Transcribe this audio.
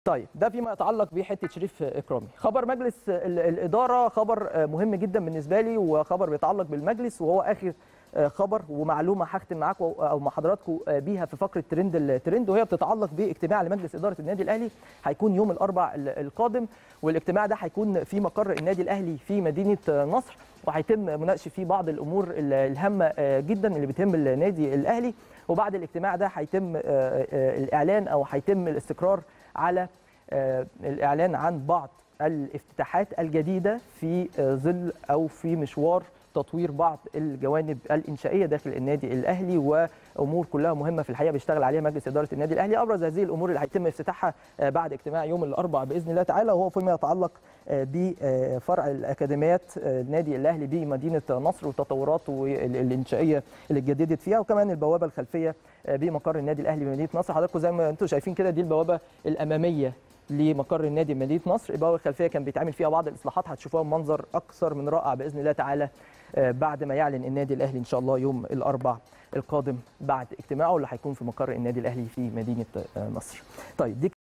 طيب ده فيما يتعلق بحته شريف اكرامي خبر مجلس ال- الاداره خبر مهم جدا بالنسبه لي وخبر بيتعلق بالمجلس وهو اخر خبر ومعلومه هختم معاكم او مع حضراتكم بيها في فقره ترند الترند وهي بتتعلق باجتماع لمجلس اداره النادي الاهلي هيكون يوم الاربع ال- القادم والاجتماع ده هيكون في مقر النادي الاهلي في مدينه نصر وهيتم مناقشه فيه بعض الامور ال- الهامه جدا اللي بتهم النادي الاهلي وبعد الاجتماع ده هيتم الاعلان او هيتم الاستقرار على آه، الاعلان عن بعض الافتتاحات الجديده في آه، ظل او في مشوار تطوير بعض الجوانب الانشائيه داخل النادي الاهلي وامور كلها مهمه في الحقيقه بيشتغل عليها مجلس اداره النادي الاهلي ابرز هذه الامور اللي هيتم افتتاحها آه، بعد اجتماع يوم الاربعاء باذن الله تعالى وهو فيما يتعلق آه، بفرع الاكاديميات آه، النادي الاهلي بمدينه نصر والتطورات والانشائيه اللي اتجددت فيها وكمان البوابه الخلفيه آه، بمقر النادي الاهلي بمدينه نصر حضراتكم زي ما انتم شايفين كده دي البوابه الاماميه لمقر النادي مدينه نصر البوابه الخلفيه كان بيتعمل فيها بعض الاصلاحات هتشوفوها بمنظر اكثر من رائع باذن الله تعالى آه، بعد ما يعلن النادي الاهلي ان شاء الله يوم الاربع القادم بعد اجتماعه اللي هيكون في مقر النادي الاهلي في مدينه آه، نصر طيب دي